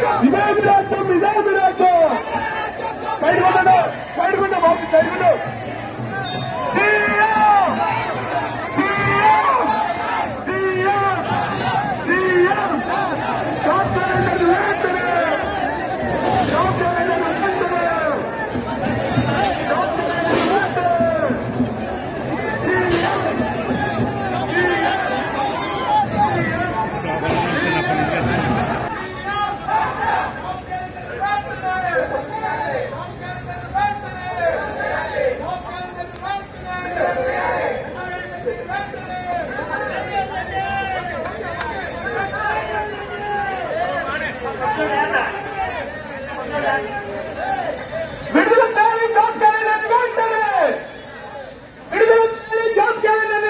ఇదే విరాజం ఇదే విరాజం సైడ్ కొట్టండి సైడ్ కొట్ట బాబు సైడ్ కొట్టు CM CM CM CM doctor వెంటనే డాక్టర్ వెంటనే డాక్టర్ వెంటనే విడుదల చేయాలి జాబ్ క్యాలెండర్ వెంటనే విడుదల చేయాలి జాబ్ క్యాలెండర్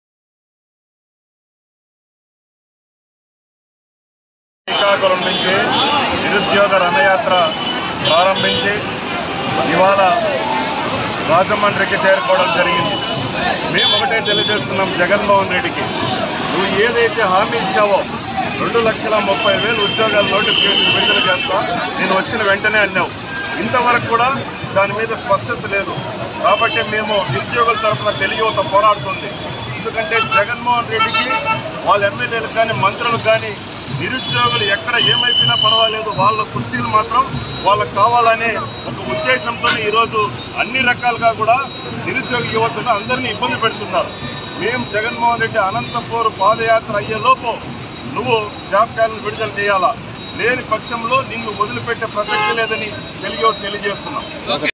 శ్రీకాకుళం నుంచి నిరుద్యోగ రథయాత్ర ప్రారంభించి ఇవాళ రాజమండ్రికి చేరుకోవడం జరిగింది మేము ఒకటే తెలియజేస్తున్నాం జగన్మోహన్ రెడ్డికి నువ్వు ఏదైతే హామీ ఇచ్చావో రెండు లక్షల ముప్పై వేలు ఉద్యోగాల నోటిఫికేషన్ విడుదల చేస్తా నేను వచ్చిన వెంటనే అన్నావు ఇంతవరకు కూడా దాని మీద స్పష్టత లేదు కాబట్టి మేము నిరుద్యోగుల తరఫున తెలియవత పోరాడుతుంది ఎందుకంటే జగన్మోహన్ రెడ్డికి వాళ్ళ ఎమ్మెల్యేలకు కానీ మంత్రులకు కానీ నిరుద్యోగులు ఎక్కడ ఏమైపోయినా పర్వాలేదు వాళ్ళ కుర్చీలు మాత్రం వాళ్ళకు కావాలనే ఒక ఉద్దేశంతో ఈరోజు అన్ని రకాలుగా కూడా నిరుద్యోగ యువతను అందరినీ ఇబ్బంది పెడుతున్నారు మేము జగన్మోహన్ రెడ్డి అనంతపూర్ పాదయాత్ర అయ్యేలోపు నువ్వు జాబ్ క్యాలెండర్ విడుదల చేయాలా లేని పక్షంలో నిన్ను వదిలిపెట్టే ప్రసక్తి లేదని తెలియ తెలియజేస్తున్నాం